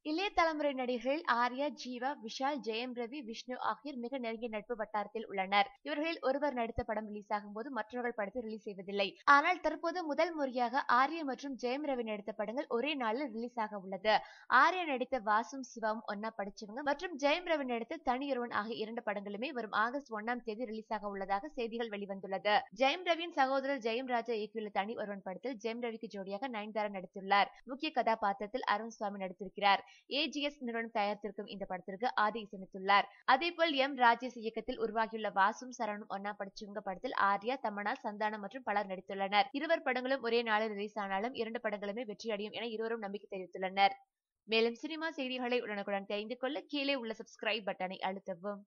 இளைய தலைமுறை நடிகர்கள் ஆர்யா ஜீவா விஷால் ஜெயம் ரவி விஷ்ணு ஆகியோர் மிக நெருங்கிய நட்பு வட்டாரத்தில் உள்ளனர் இவர்களில் ஒருவர் நடித்த படம் ரிலீஸ் ஆகும் போது மற்றவர்கள் படத்தை ரிலீஸ் செய்வதில்லை ஆனால் தற்போது முதல் முறையாக ஆர்யா மற்றும் ஜெயம் ரவி நடித்த படங்கள் ஒரே நாளில் ரிலீஸ் ஆக உள்ளது ஆர்யா நடித்த வாசும் சிவாவும் ஒன்னா படிச்சவங்க மற்றும் ஜெயம் ரவி நடித்த தனியொருவன் ஆகிய இரண்டு படங்களுமே வரும் ஆகஸ்ட் ஒன்னாம் தேதி ரிலீஸ் ஆக உள்ளதாக செய்திகள் வெளிவந்துள்ளது ஜெயம் ரவியின் சகோதரர் ஜெயம் ராஜா இயக்கியுள்ள தனி ஒருவன் படத்தில் ஜெயம் ரவிக்கு ஜோடியாக நயன்தாரா நடித்துள்ளார் முக்கிய கதாபாத்திரத்தில் அருண் சுவாமி நடித்திருக்கிறார் ஏஜிஎஸ் நிறுவனம் தயாரித்திருக்கும் இந்த படத்திற்கு ஆதி இசையமைத்துள்ளார் அதேபோல் எம் ராஜேஷ் இயக்கத்தில் உருவாகியுள்ள வாசும் சரணும் ஒன்னா படிச்சவங்க படத்தில் ஆர்யா தமனா சந்தானம் மற்றும் பலர் நடித்துள்ளனர் இருவர் படங்களும் ஒரே நாளில் ரிலீஸ் ஆனாலும் இரண்டு படங்களுமே வெற்றியடையும் என இருவரும் நம்பிக்கை தெரிவித்துள்ளனர் மேலும் சினிமா செய்திகளை உடனுக்குடன் தெரிந்து கொள்ள கீழே உள்ள சப்ஸ்கிரைப் பட்டனை அழுத்தவும்